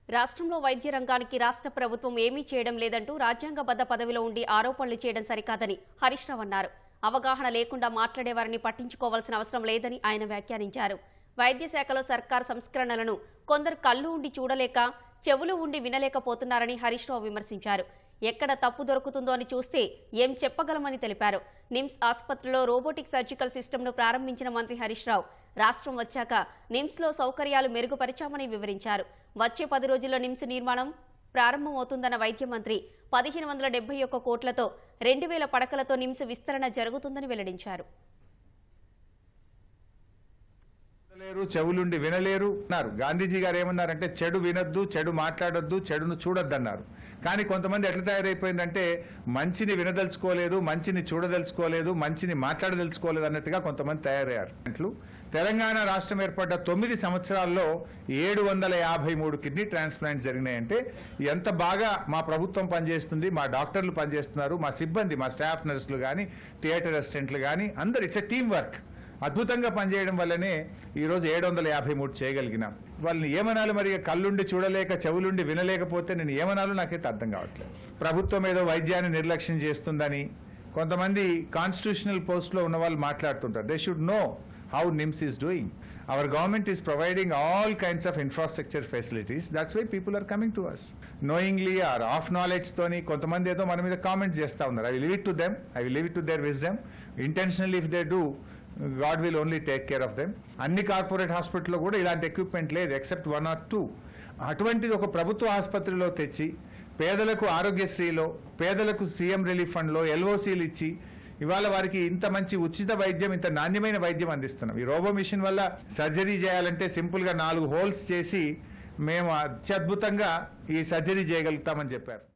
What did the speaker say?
రాష్ట్రంలో వైద్య రంగానికి రాష్ట్ర ప్రభుత్వం ఏమీ చేయడం లేదంటూ రాజ్యాంగబద్ధ పదవిలో ఉండి ఆరోపణలు చేయడం సరికాదని హరీష్ రావు అన్నారు అవగాహన లేకుండా మాట్లాడేవారిని పట్టించుకోవాల్సిన అవసరం లేదని ఆయన వ్యాఖ్యానించారు వైద్య శాఖలో సర్కార్ సంస్కరణలను కొందరు కళ్ళు ఉండి చూడలేక చెవులు ఉండి వినలేకపోతున్నారని హరీష్ రావు విమర్శించారు ఎక్కడ తప్పు దొరుకుతుందో అని చూస్తే ఏం చెప్పగలమని తెలిపారు నిమ్స్ ఆసుపత్రిలో రోబోటిక్ సర్జికల్ సిస్టమ్ను ప్రారంభించిన మంత్రి హరీష్ రావు రాష్ట్రం వచ్చాక నిమ్స్లో సౌకర్యాలు మెరుగుపరిచామని వివరించారు వచ్చే పది రోజుల్లో నిమ్స్ నిర్మాణం ప్రారంభమవుతుందన్న వైద్య మంత్రి పదిహేను వందల డెబ్బై ఒక్క కోట్లతో రెండు వేల పడకలతో నిమ్స్ విస్తరణ జరుగుతుందని వెల్లడించారు లేరు చెవులుండి వినలేరు అన్నారు గాంధీజీ గారు ఏమన్నారంటే చెడు వినొద్దు చెడు మాట్లాడొద్దు చెడును చూడొద్దు అన్నారు కానీ కొంతమంది ఎట్లా తయారైపోయిందంటే మంచిని వినదలుచుకోలేదు మంచిని చూడదలుచుకోలేదు మంచిని మాట్లాడదలుచుకోలేదు అన్నట్టుగా కొంతమంది తయారయ్యారు అట్లు తెలంగాణ రాష్ట్రం ఏర్పడ్డ తొమ్మిది సంవత్సరాల్లో ఏడు వందల యాభై మూడు కిడ్నీ ట్రాన్స్ప్లాంట్ జరిగినాయంటే ఎంత బాగా మా ప్రభుత్వం పనిచేస్తుంది మా డాక్టర్లు పనిచేస్తున్నారు మా సిబ్బంది మా స్టాఫ్ నర్సులు కానీ థియేటర్ అసిస్టెంట్లు కానీ అందరు ఇట్స్ ఎ టీమ్ వర్క్ అద్భుతంగా పనిచేయడం వల్లనే ఈ రోజు ఏడు వందల యాభై మూడు చేయగలిగినాం వాళ్ళని ఏమనాలి మరి కళ్ళుండి చూడలేక చెవులుండి వినలేకపోతే నేను ఏమనాలో నాకైతే అర్థం కావట్లేదు ప్రభుత్వం ఏదో వైద్యాన్ని నిర్లక్ష్యం చేస్తుందని కొంతమంది కాన్స్టిట్యూషనల్ పోస్ట్లో ఉన్న వాళ్ళు మాట్లాడుతుంటారు they should know how NIMS is doing our government is providing all kinds of infrastructure facilities that's why people are coming to us knowingly or of knowledge తోని కొంతమంది ఏదో మన మీద కామెంట్స్ చేస్తా ఉన్నారు I will leave it to them I will leave it to their wisdom intentional if they do God will only take care of them అన్ని corporate హాస్పిటల్లో కూడా ఇలాంటి ఎక్విప్మెంట్ లేదు ఎక్సెప్ట్ వన్ ఆర్ టూ అటువంటిది ఒక ప్రభుత్వ ఆసుపత్రిలో తెచ్చి పేదలకు ఆరోగ్యశ్రీలో పేదలకు సీఎం రిలీఫ్ ఫండ్లో ఎల్ఓసీలు ఇచ్చి ఇవాళ వారికి ఇంత మంచి ఉచిత వైద్యం ఇంత నాణ్యమైన వైద్యం అందిస్తున్నాం ఈ రోబో మిషన్ వల్ల సర్జరీ చేయాలంటే సింపుల్ గా నాలుగు హోల్స్ చేసి మేము అత్యద్భుతంగా ఈ సర్జరీ చేయగలుగుతామని చెప్పారు